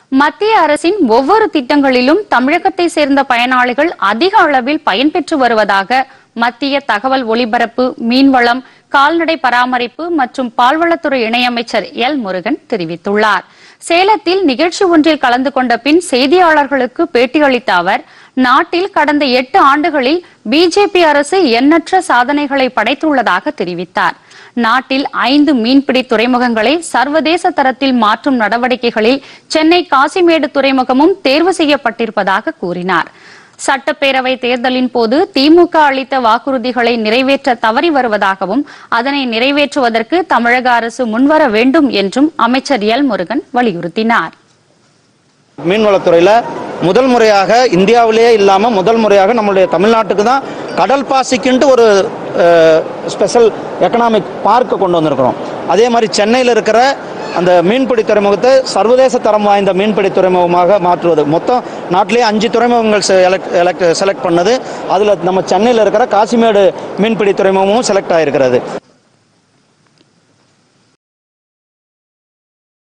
மத்திய அரசின் ஒவ்வொரு திட்டங்களிலும் தமிழகத்தை சேர்ந்த பயனாளிகள் அதிக அளவில் பயன்பெற்று வருவதாக மத்திய தகவல் ஒலிபரப்பு மீன்வளம் கால்நடை பராமரிப்பு மற்றும் பால்வளத்துறை இணையமைச்சர் எல் முருகன் தெரிவித்துள்ளார் சேலத்தில் நிகழ்ச்சி ஒன்றில் கலந்து கொண்ட பின் செய்தியாளர்களுக்கு பேட்டியளித்த அவர் நாட்டில் கடந்த எட்டு ஆண்டுகளில் பிஜேபி அரசு எண்ணற்ற சாதனைகளை படைத்துள்ளதாக தெரிவித்தார் நாட்டில் ஐந்து மீன்பிடி துறைமுகங்களை சர்வதேச தரத்தில் மாற்றும் நடவடிக்கைகளில் சென்னை காசிமேடு துறைமுகமும் தேர்வு செய்யப்பட்டிருப்பதாக கூறினார் சட்டப்பேரவை தேர்தலின் போது திமுக அளித்த வாக்குறுதிகளை நிறைவேற்ற தவறி வருவதாகவும் அதனை நிறைவேற்றுவதற்கு தமிழக அரசு முன்வர வேண்டும் என்றும் அமைச்சர் எல் முருகன் வலியுறுத்தினார் மீன்வளத்துறையில் முதல் முறையாக இந்தியாவிலேயே இல்லாமல் முதல் முறையாக நம்மளுடைய தமிழ்நாட்டுக்கு தான் கடல் பாசிக்குன்ட்டு ஒரு ஸ்பெஷல் எக்கனாமிக் பார்க்கை கொண்டு வந்திருக்கிறோம் அதே மாதிரி சென்னையில் இருக்கிற அந்த மீன்பிடி துறைமுகத்தை சர்வதேச தரம் வாய்ந்த மீன்பிடி துறைமுகமாக மாற்றுவது மொத்தம் நாட்டிலேயே அஞ்சு துறைமுகங்கள் செலக்ட் செலக்ட் பண்ணது அதில் நம்ம சென்னையில் இருக்கிற காசிமேடு மீன்பிடி துறைமுகமும் செலக்ட் ஆகிருக்கிறது